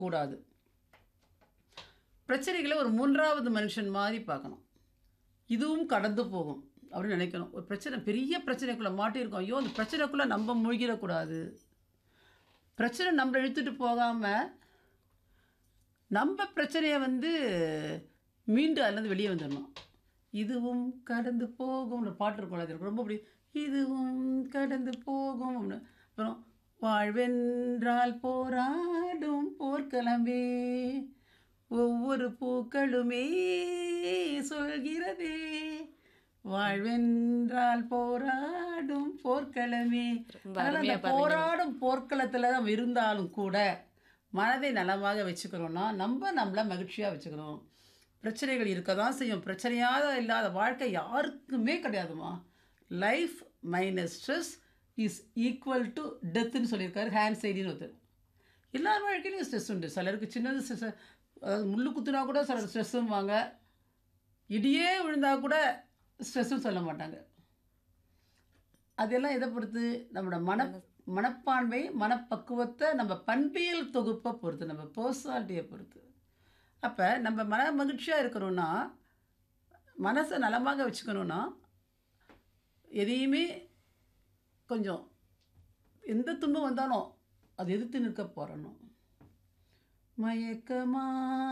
கூடாது பிரச்சனைகளை ஒரு மூன்றாவது மனுஷன் மாதிரி பார்க்கணும் இதுவும் கடந்து போகும் அப்படின்னு நினைக்கணும் ஒரு பிரச்சனை பெரிய பிரச்சனைக்குள்ளே மாட்டியிருக்கோம் ஐயோ அந்த பிரச்சனைக்குள்ளே நம்ம மூழ்கிடக்கூடாது பிரச்சனை நம்மளை இழுத்துட்டு போகாமல் நம்ம பிரச்சனையை வந்து மீண்டும் அதுலேருந்து வெளியே வந்துடணும் இதுவும் கடந்து போகும் ஒரு பாட்டு இருக்கும் அது எனக்கு ரொம்ப பிடிக்கும் இதுவும் கடந்து போகும் அப்படின்னு. அப்புறம் வாழ்வென்றால் போராடும் போர்க்களமே ஒவ்வொரு பூக்களுமே சொல்கிறதே வாழ்வென்றால் போராடும் போர்க்களமே அதனால அந்த போராடும் போர்க்களத்தில் நம்ம இருந்தாலும் கூட மனதை நலமாக வச்சுக்கிறோம்னா நம்ம நம்மளை மகிழ்ச்சியாக வச்சுக்கணும் பிரச்சனைகள் இருக்க தான் செய்யும் பிரச்சனையாக இல்லாத வாழ்க்கை யாருக்குமே கிடையாதுமா life minus stress is equal to டெத்துன்னு சொல்லியிருக்காரு ஹேண்ட் சைடின்னு ஒருத்தர் எல்லார் வாழ்க்கையிலையும் ஸ்ட்ரெஸ் உண்டு சிலருக்கு சின்னது ஸ்ட்ரெஸ் அதாவது முள்ளு குத்துனா கூட சிலர் ஸ்ட்ரெஸ்ஸும்பாங்க இடியே விழுந்தா கூட ஸ்ட்ரெஸ்ஸும் சொல்ல மாட்டாங்க அதெல்லாம் எதை பொறுத்து நம்மளோட மன மனப்பான்மை மனப்பக்குவத்தை நம்ம பண்பியல் தொகுப்பை பொறுத்து நம்ம பர்சனாலிட்டியை பொறுத்து அப்போ நம்ம மன மகிழ்ச்சியாக இருக்கிறோன்னா மனசை நலமாக வச்சுக்கணுன்னா எதையுமே கொஞ்சம் எந்த துன்பம் வந்தாலும் அது எதிர்த்து நிற்க போகிறணும் மயக்கமா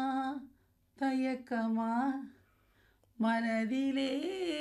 தயக்கமா மனதிலே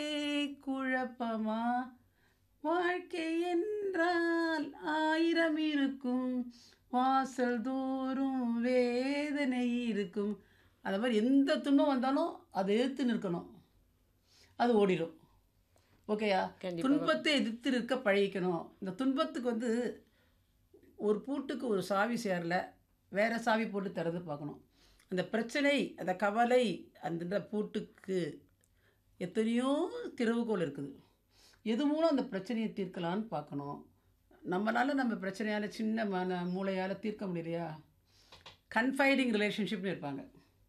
குழப்பமா வாழ்க்கை என்றால் ஆயிரம் இருக்கும் வாசல் தோறும் வேதனை இருக்கும் அந்த மாதிரி எந்த துன்பம் வந்தாலும் அதை எதிர்த்து நிற்கணும் அது ஓடிடும் ஓகேயா துன்பத்தை எதிர்த்து நிற்க பழகிக்கணும் இந்த துன்பத்துக்கு வந்து ஒரு பூட்டுக்கு ஒரு சாவி சேரல வேற சாவி போட்டு திறந்து பார்க்கணும் அந்த பிரச்சனை அந்த கவலை அந்த பூட்டுக்கு எத்தனையோ திறவுகோல் இருக்குது எது மூலம் அந்த பிரச்சனையை தீர்க்கலான்னு பார்க்கணும் நம்மளால் நம்ம பிரச்சனையால் சின்ன மன மூளையால் தீர்க்க முடியலையா கன்ஃபைடிங் ரிலேஷன்ஷிப்னு இருப்பாங்க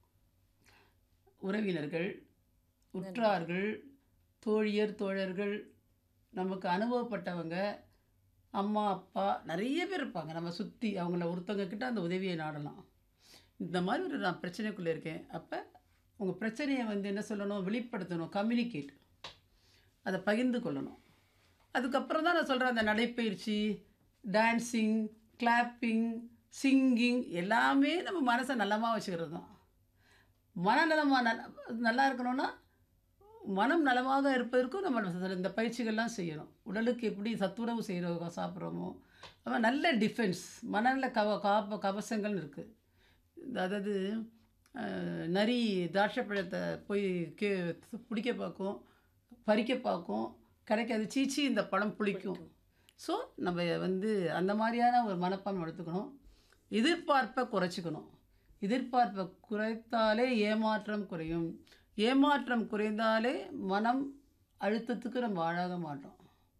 உறவினர்கள் உற்றார்கள் தோழியர் தோழர்கள் நமக்கு அனுபவப்பட்டவங்க அம்மா அப்பா நிறைய பேர் இருப்பாங்க நம்ம சுற்றி அவங்கள ஒருத்தவங்க கிட்ட அந்த உதவியை நாடலாம் இந்த மாதிரி ஒரு நான் பிரச்சனைக்குள்ளே இருக்கேன் அப்போ உங்கள் பிரச்சனையை வந்து என்ன சொல்லணும் வெளிப்படுத்தணும் கம்யூனிகேட் அதை பகிர்ந்து கொள்ளணும் அதுக்கப்புறம் தான் நான் சொல்கிறேன் அந்த நடைப்பயிற்சி டான்ஸிங் கிளாப்பிங் சிங்கிங் எல்லாமே நம்ம மனசை நலமாக வச்சுக்கிறது தான் மனநலமாக நல நல்லா இருக்கணும்னா மனம் நலமாக இருப்பதற்கும் நம்ம இந்த பயிற்சிகள்லாம் செய்யணும் உடலுக்கு எப்படி சத்துணவு செய்கிறோம் சாப்பிட்றோமோ அவன் நல்ல டிஃபென்ஸ் மனநல கவ காப்ப கவசங்கள்னு இருக்குது அதாவது அஹ், நரி திராட்சை பழத்தை போய் கே பிடிக்க பார்க்கும் பறிக்க பார்க்கும் கிடைக்காது சீச்சி இந்த பழம் புளிக்கும் ஸோ நம்ம வந்து அந்த மாதிரியான ஒரு மனப்பான்மை எடுத்துக்கணும் எதிர்பார்ப்பை குறைச்சிக்கணும் எதிர்பார்ப்பை குறைத்தாலே ஏமாற்றம் குறையும் ஏமாற்றம் குறைந்தாலே மனம் அழுத்தத்துக்கு நம்ம ஆளாக மாட்டோம்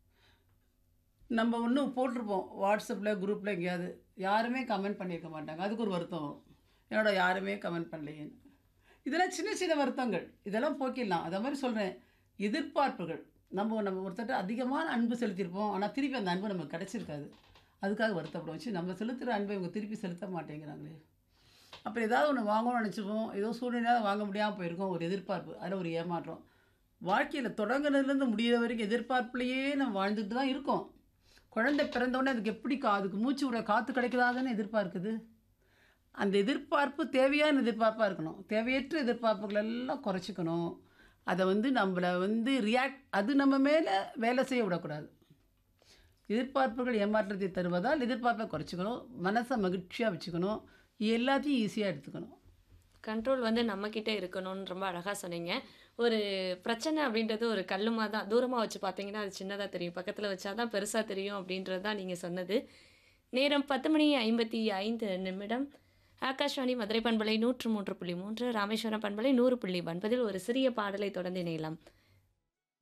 நம்ம ஒன்றும் போட்டிருப்போம் வாட்ஸ்அப்பில் குரூப்பில் எங்கேயாவது யாருமே கமெண்ட் பண்ணியிருக்க மாட்டாங்க அதுக்கு ஒரு வருத்தம் வரும் என்னோட யாருமே கமெண்ட் பண்ணலையேன்னு இதெல்லாம் சின்ன சின்ன வருத்தங்கள் இதெல்லாம் போக்கிடலாம் அதை மாதிரி சொல்கிறேன் எதிர்பார்ப்புகள் நம்ம நம்ம ஒருத்தட்ட அதிகமான அன்பு செலுத்தியிருப்போம் ஆனால் திருப்பி அந்த அன்பு நமக்கு கிடச்சிருக்காது அதுக்காக வருத்தப்படுவோம் சரி நம்ம செலுத்துகிற அன்பை இவங்க திருப்பி செலுத்த மாட்டேங்கிறாங்களே அப்புறம் ஏதாவது ஒன்று வாங்கணும்னு நினச்சிப்போம் ஏதோ சூழ்நிலையாக வாங்க முடியாமல் போயிருக்கோம் ஒரு எதிர்பார்ப்பு அதில் ஒரு ஏமாற்றம் வாழ்க்கையில் தொடங்குனதுலேருந்து முடியிற வரைக்கும் எதிர்பார்ப்புலையே நம்ம வாழ்ந்துட்டு தான் இருக்கோம் குழந்தை பிறந்தவுடனே அதுக்கு எப்படி கா அதுக்கு மூச்சு விட காற்று கிடைக்குதாதானே எதிர்பார்க்குது அந்த எதிர்பார்ப்பு தேவையான எதிர்பார்ப்பாக இருக்கணும் தேவையற்ற எதிர்பார்ப்புகள் எல்லாம் குறைச்சிக்கணும் அதை வந்து நம்மளை வந்து ரியாக்ட் அது நம்ம மேலே வேலை செய்ய விடக்கூடாது எதிர்பார்ப்புகள் ஏமாற்றத்தை தருவதால் எதிர்பார்ப்பை குறைச்சிக்கணும் மனசை மகிழ்ச்சியாக வச்சுக்கணும் எல்லாத்தையும் ஈஸியாக எடுத்துக்கணும் கண்ட்ரோல் வந்து நம்மக்கிட்ட இருக்கணும்னு ரொம்ப அழகாக சொன்னீங்க ஒரு பிரச்சனை அப்படின்றது ஒரு கல்லுமா தான் தூரமாக வச்சு பார்த்தீங்கன்னா அது சின்னதாக தெரியும் பக்கத்தில் வச்சா தான் பெருசாக தெரியும் அப்படின்றது தான் நீங்கள் சொன்னது நேரம் பத்து மணி ஐம்பத்தி ஐந்து நிமிடம் ஆகாஷ்வாணி மதுரை பண்பலை நூற்று மூன்று புள்ளி மூன்று ராமேஸ்வரம் பண்பலை நூறு புள்ளி ஒன்பதில் ஒரு சிறிய பாடலை தொடர்ந்து இணையலாம்